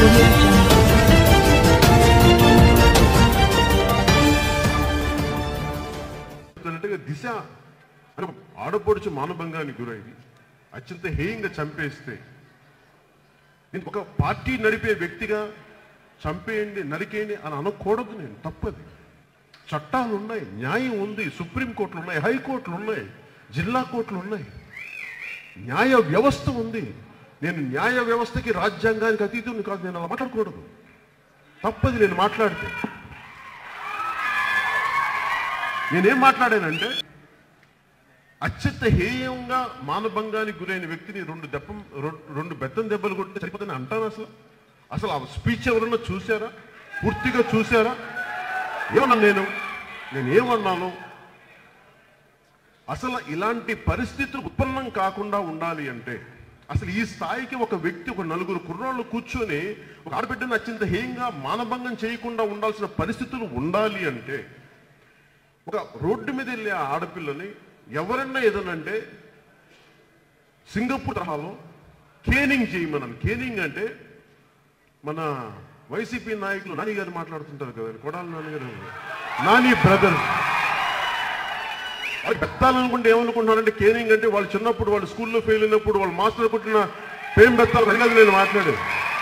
audio jungle. చెప్తున్నట్టుగా దిశ అంటే ఒక ఆడపడుచు మానభంగానికి గురైంది అత్యంత హేయంగా చంపేస్తే నేను ఒక పార్టీ నడిపే వ్యక్తిగా చంపేయండి నరికేయండి అని అనకూడదు నేను తప్పది చట్టాలు ఉన్నాయి న్యాయం ఉంది సుప్రీంకోర్టులు ఉన్నాయి హైకోర్టులు ఉన్నాయి జిల్లా కోర్టులు ఉన్నాయి న్యాయ వ్యవస్థ ఉంది నేను న్యాయ వ్యవస్థకి రాజ్యాంగానికి అతీతుని కాదు నేను అలా మాట్లాడకూడదు తప్పది నేను మాట్లాడితే నేనేం మాట్లాడానంటే అత్యంత హేయంగా మానభంగానికి గురైన వ్యక్తిని రెండు దెబ్బం రెం- రెండు బెత్తం దెబ్బలు కొట్టి సరిపోతుంది అంటాను అసలు అసలు ఆ స్పీచ్ ఎవరన్నా చూసారా పూర్తిగా చూసారా ఏమన్నా నేను నేను ఏమన్నాను అసలు ఇలాంటి పరిస్థితులు ఉత్పన్నం కాకుండా ఉండాలి అంటే అసలు ఈ స్థాయికి ఒక వ్యక్తి ఒక నలుగురు కుర్రాళ్ళు కూర్చొని ఒక ఆడబిడ్డను అత్యంత హేయంగా మానభంగం చేయకుండా ఉండాల్సిన పరిస్థితులు ఉండాలి అంటే ఒక రోడ్డు మీద వెళ్ళే ఆ ఆడపిల్లని ఎవరన్నా ఏదనంటే సింగపూర్ తరహాలో కేనింగ్ చేయమన్నాను కేనింగ్ అంటే మన వైసీపీ నాయకులు నాని గారు మాట్లాడుతుంటారు కదా కొడాలి నాని గారు నాని బ్రదర్ వాళ్ళు బెత్తాలనుకుంటే ఏమనుకుంటున్నారంటే కేనింగ్ అంటే వాళ్ళు చిన్నప్పుడు వాళ్ళు స్కూల్లో ఫెయిల్ అయినప్పుడు వాళ్ళు మాస్టర్ పుట్టిన పేం బెత్తాలు అది కాదు నేను మాట్లాడేది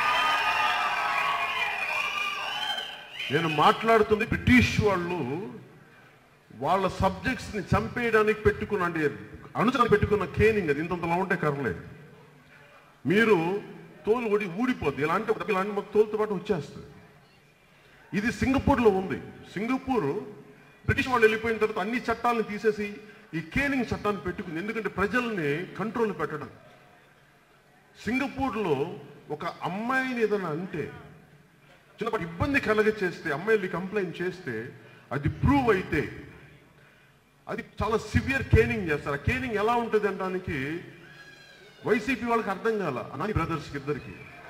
నేను మాట్లాడుతుంది బ్రిటిష్ వాళ్ళు వాళ్ళ సబ్జెక్ట్స్ ని చంపేయడానికి పెట్టుకున్న అంటే అనుచరణ పెట్టుకున్న కేనింగ్ అది ఇంతంతలా ఉంటే కర్లేదు మీరు తోలు ఒడి ఊడిపోద్ది ఇలాంటి ఇలాంటి మొత్తం తోలుతో పాటు వచ్చేస్తుంది ఇది సింగపూర్లో ఉంది సింగపూర్ బ్రిటిష్ వాళ్ళు వెళ్ళిపోయిన తర్వాత అన్ని చట్టాలను తీసేసి ఈ కేనింగ్ చట్టాన్ని పెట్టుకుంది ఎందుకంటే ప్రజల్ని కంట్రోల్ పెట్టడం సింగపూర్లో ఒక అమ్మాయిని ఏదైనా అంటే చిన్నపాటి ఇబ్బంది కలగ చేస్తే అమ్మాయిలు కంప్లైంట్ చేస్తే అది ప్రూవ్ అయితే అది చాలా సివియర్ కేనింగ్ చేస్తారు ఆ కేనింగ్ ఎలా ఉంటుంది అనడానికి వైసీపీ వాళ్ళకి అర్థం కాల నాని బ్రదర్స్ ఇద్దరికి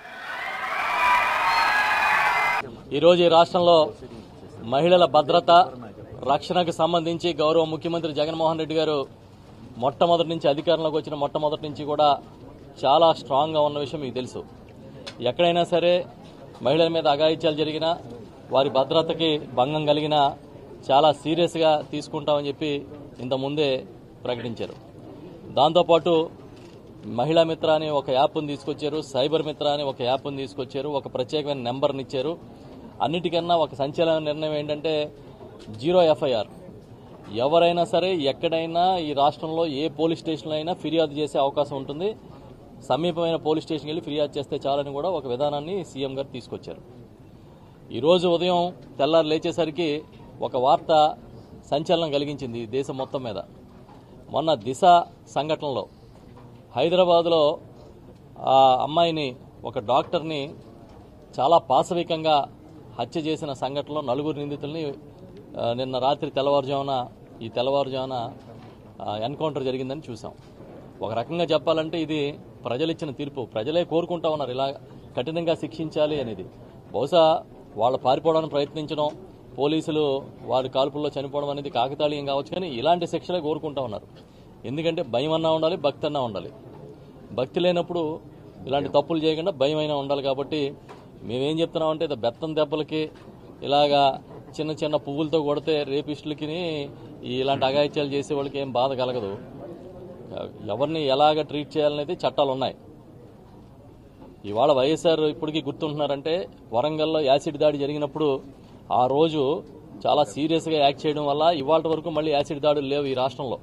ఈరోజు ఈ రాష్ట్రంలో మహిళల భద్రత రక్షణకు సంబంధించి గౌరవ ముఖ్యమంత్రి జగన్మోహన్ రెడ్డి గారు మొట్టమొదటి నుంచి అధికారంలోకి వచ్చిన మొట్టమొదటి నుంచి కూడా చాలా స్ట్రాంగ్గా ఉన్న విషయం మీకు తెలుసు ఎక్కడైనా సరే మహిళల మీద అఘాయిత్యాలు జరిగినా వారి భద్రతకి భంగం కలిగినా చాలా సీరియస్గా తీసుకుంటామని చెప్పి ఇంతకుముందే ప్రకటించారు దాంతోపాటు మహిళా మిత్ర అని ఒక యాప్ను తీసుకొచ్చారు సైబర్ మిత్ర అని ఒక యాప్ను తీసుకొచ్చారు ఒక ప్రత్యేకమైన నెంబర్ని ఇచ్చారు అన్నిటికన్నా ఒక సంచలన నిర్ణయం ఏంటంటే జీరో ఎఫ్ఐఆర్ ఎవరైనా సరే ఎక్కడైనా ఈ రాష్ట్రంలో ఏ పోలీస్ స్టేషన్లో అయినా ఫిర్యాదు చేసే అవకాశం ఉంటుంది సమీపమైన పోలీస్ స్టేషన్కి వెళ్ళి ఫిర్యాదు చేస్తే చాలని కూడా ఒక విధానాన్ని సీఎం గారు తీసుకొచ్చారు ఈరోజు ఉదయం తెల్లారు లేచేసరికి ఒక వార్త సంచలనం కలిగించింది ఈ దేశం మొత్తం మీద మొన్న దిశ సంఘటనలో హైదరాబాదులో ఆ అమ్మాయిని ఒక డాక్టర్ని చాలా పాశవికంగా హత్య చేసిన సంఘటనలో నలుగురు నిందితుల్ని ఆ, నిన్న రాత్రి తెల్లవారుజామున ఈ తెల్లవారుజామున ఆ, ఎన్కౌంటర్ జరిగిందని చూసాం ఒక రకంగా చెప్పాలంటే ఇది ప్రజలిచ్చిన తీర్పు ప్రజలే కోరుకుంటా ఉన్నారు ఇలా కఠినంగా శిక్షించాలి అనేది బహుశా వాళ్ళు పారిపోవడానికి ప్రయత్నించడం పోలీసులు వారి కాల్పుల్లో చనిపోవడం అనేది కాకతాళీయం కావచ్చు కానీ ఇలాంటి శిక్షలే కోరుకుంటా ఉన్నారు ఎందుకంటే భయం అన్నా ఉండాలి భక్తి అన్నా ఉండాలి భక్తి లేనప్పుడు ఇలాంటి తప్పులు చేయకుండా భయం అయినా ఉండాలి కాబట్టి మేమేం చెప్తున్నామంటే ఇది బెత్తం దెబ్బలకి ఇలాగా చిన్న చిన్న పువ్వులతో కొడితే రేపిస్టులకి ఇలాంటి అఘాయిత్యాలు చేసే వాళ్ళకి ఏం బాధ కలగదు ఎవరిని ఎలాగ ట్రీట్ చేయాలనేది చట్టాలు ఉన్నాయి ఇవాళ వైఎస్ఆర్ ఇప్పటికీ గుర్తుంటున్నారంటే వరంగల్లో యాసిడ్ దాడి జరిగినప్పుడు ఆ రోజు చాలా సీరియస్గా యాక్ట్ చేయడం వల్ల ఇవాళ వరకు మళ్ళీ యాసిడ్ దాడులు లేవు ఈ రాష్ట్రంలో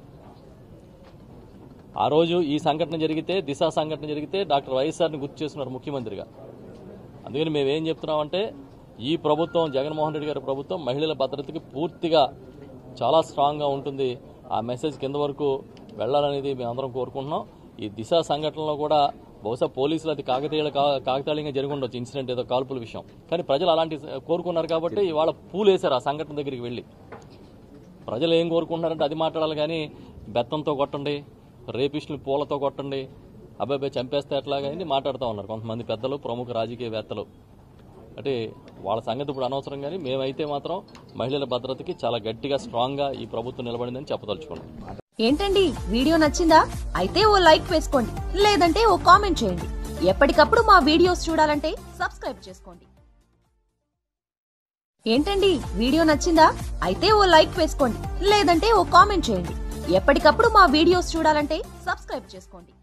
ఆ రోజు ఈ సంఘటన జరిగితే దిశ సంఘటన జరిగితే డాక్టర్ వైఎస్ఆర్ని గుర్తు చేస్తున్నారు ముఖ్యమంత్రిగా అందుకని మేము ఏం చెప్తున్నామంటే ఈ ప్రభుత్వం జగన్మోహన్ రెడ్డి గారి ప్రభుత్వం మహిళల భద్రతకి పూర్తిగా చాలా స్ట్రాంగ్గా ఉంటుంది ఆ మెసేజ్ కింద వరకు వెళ్ళాలనేది మేమందరం కోరుకుంటున్నాం ఈ దిశ సంఘటనలో కూడా బహుశా పోలీసులు అది కాకతీయ కాకతాళీయంగా జరిగి ఉండొచ్చు ఇన్సిడెంట్ ఏదో కాల్పుల విషయం కానీ ప్రజలు అలాంటి కోరుకున్నారు కాబట్టి ఇవాళ పూలు వేశారు ఆ సంఘటన దగ్గరికి వెళ్ళి ప్రజలు ఏం కోరుకుంటున్నారంటే అది మాట్లాడాలి కానీ బెత్తంతో కొట్టండి రేపిస్టులు పూలతో కొట్టండి అబ్బాయి చంపేస్తే ఎట్లాగా అని మాట్లాడుతూ ఉన్నారు కొంతమంది పెద్దలు ప్రముఖ రాజకీయవేత్తలు అంటే వాళ్ళ సంగతి ఇప్పుడు అనవసరం కానీ మేమైతే మాత్రం మహిళల భద్రతకి చాలా గట్టిగా స్ట్రాంగ్గా ఈ ప్రభుత్వం నిలబడిందని చెప్పదలుచుకున్నాం ఏంటండి వీడియో నచ్చిందా అయితే ఓ లైక్ వేసుకోండి లేదంటే ఓ కామెంట్ చేయండి ఎప్పటికప్పుడు మా వీడియోస్ చూడాలంటే సబ్స్క్రైబ్ చేసుకోండి ఏంటండి వీడియో నచ్చిందా అయితే ఓ లైక్ వేసుకోండి లేదంటే ఓ కామెంట్ చేయండి ఎప్పటికప్పుడు మా వీడియోస్ చూడాలంటే సబ్స్క్రైబ్ చేసుకోండి